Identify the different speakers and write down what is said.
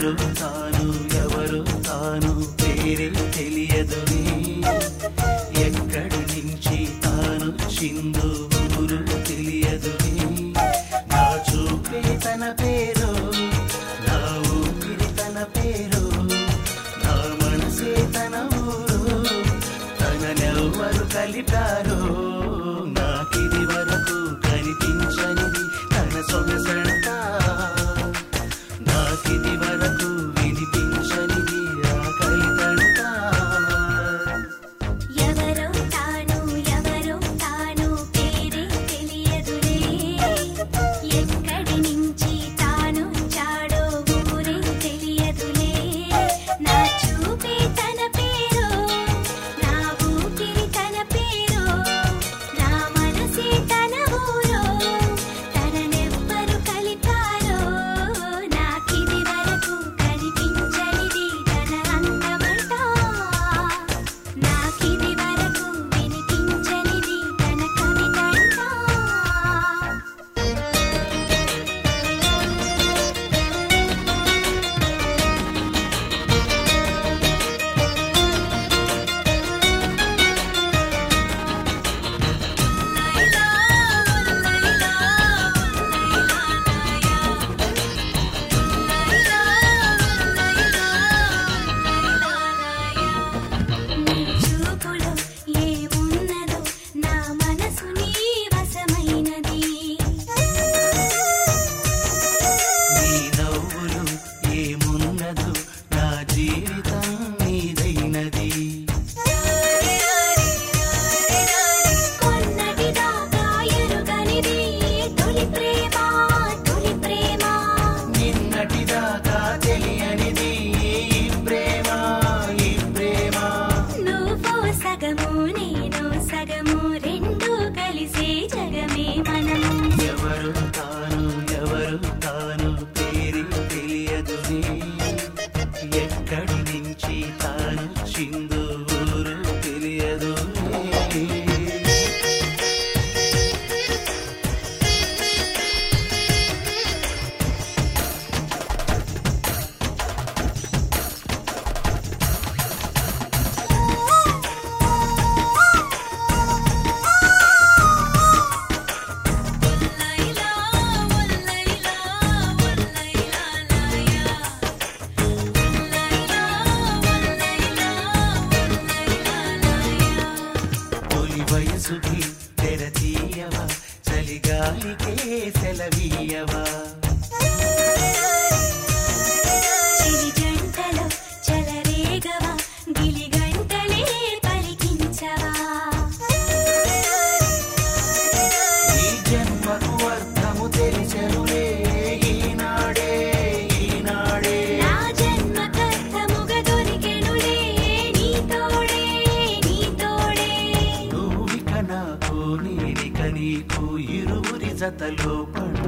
Speaker 1: ఎవరు తాను ఎవరు తాను పేరే తెలియదు ఎక్కడి నుంచి తాను చిందు ఊరు తెలియదు నా చూపే తన పేరు నా ఊపిరి తన పేరు నా మనసే తన ఊరు తననెవ్వరు కలిపారు నాకిది వరకు కనిపించనిది తన సొగసంట నాకిది వరకు వినిపించనిది ఆ కలితంట
Speaker 2: ఎవరో తాను ఎవరో తాను పేరే తెలియదులే ఎక్కడి నుంచి తాను చాడో ఊరే తెలియదులే నా చూపే తన పేరు నా ఊపిరి తన పేరు నా మనసే తన ఊరు తననెవ్వరు కలిపారో నాకిది వరకు కనిపించనిది తన అందమంట నాకిది వరకు వినిపించనిది తన కవితంట నీ చూపులో ఏమున్నదో నా మనసు నీ వశమైనది
Speaker 1: నీ నవ్వులు ఏమున్నదు నా జీవితం నీదైనది
Speaker 2: కొన్నటిదాకా ఎరుగనిది తొలి ప్రేమ తొలి ప్రేమ
Speaker 1: నిన్నటిదాకా తెలియనిది ఈ ప్రేమ ఈ ప్రేమ
Speaker 2: నువ్వు సగము నేను సగము రెండు కలిసే జగమే మనము
Speaker 1: ఎవరు తాను ఎవరు తాను పేరు తెలియదు ఎక్కడి నుంచి తాను చిందు ఊరు తెలియదు తొలి వయసుకి తెర తీయవా చలిగాలికే సెలవీయవా
Speaker 2: చిలి జంటలో చెలరేగవా గిలి గంటలే పలికించవా
Speaker 1: ఈ జన్మకు అర్థము తెలిసెనులే ఈనాడే ఈనాడే
Speaker 2: నా జన్మ కర్తముగ దొరికెనులే నీ తోడే నీ తోడే
Speaker 1: నువ్విక నాకు నేనిక నీకు ఇరువురి జతలో పండు